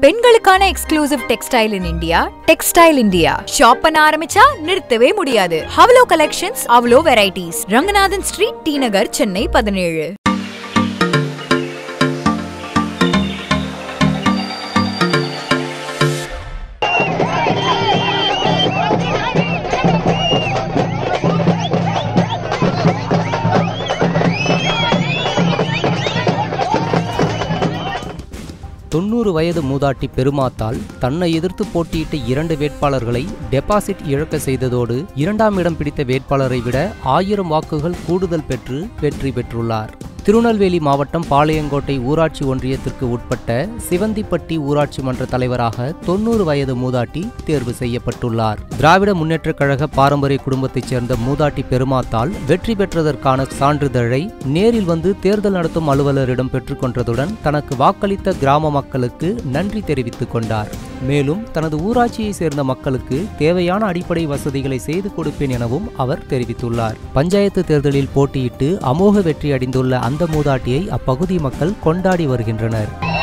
பெண்களுக்கான exclusive textile in India textile India shop பண்ண ஆரம்பிச்சா நிறுத்தவே முடியாது அவ்வளோ கலெக்ஷன்ஸ் அவ்வளோ varieties Ranganathan street T Nagar Chennai பதினேழு தொண்ணூறு வயது மூதாட்டி பெருமாத்தால் தன்னை எதிர்த்து போட்டியிட்ட இரண்டு வேட்பாளர்களை டெபாசிட் இழக்க செய்ததோடு இரண்டாம் இடம் பிடித்த வேட்பாளரை விட ஆயிரம் வாக்குகள் கூடுதல் பெற்று வெற்றி பெற்றுள்ளார் திருநெல்வேலி மாவட்டம் பாளையங்கோட்டை ஊராட்சி ஒன்றியத்திற்கு உட்பட்ட சிவந்திப்பட்டி ஊராட்சி மன்ற தலைவராக தொண்ணூறு வயது மூதாட்டி தேர்வு செய்யப்பட்டுள்ளார் திராவிட முன்னேற்றக் கழக பாரம்பரிய குடும்பத்தைச் சேர்ந்த மூதாட்டி பெருமாத்தால் வெற்றி பெற்றதற்கான சான்றிதழை நேரில் வந்து தேர்தல் நடத்தும் அலுவலரிடம் பெற்றுக்கொண்டதுடன் தனக்கு வாக்களித்த கிராம மக்களுக்கு நன்றி தெரிவித்துக் கொண்டார் மேலும் தனது ஊராட்சியை சேர்ந்த மக்களுக்கு தேவையான அடிப்படை வசதிகளை செய்து கொடுப்பேன் எனவும் அவர் தெரிவித்துள்ளார் பஞ்சாயத்து தேர்தலில் போட்டியிட்டு அமோக வெற்றி அடைந்துள்ள அந்த மூதாட்டியை அப்பகுதி மக்கள் கொண்டாடி வருகின்றனர்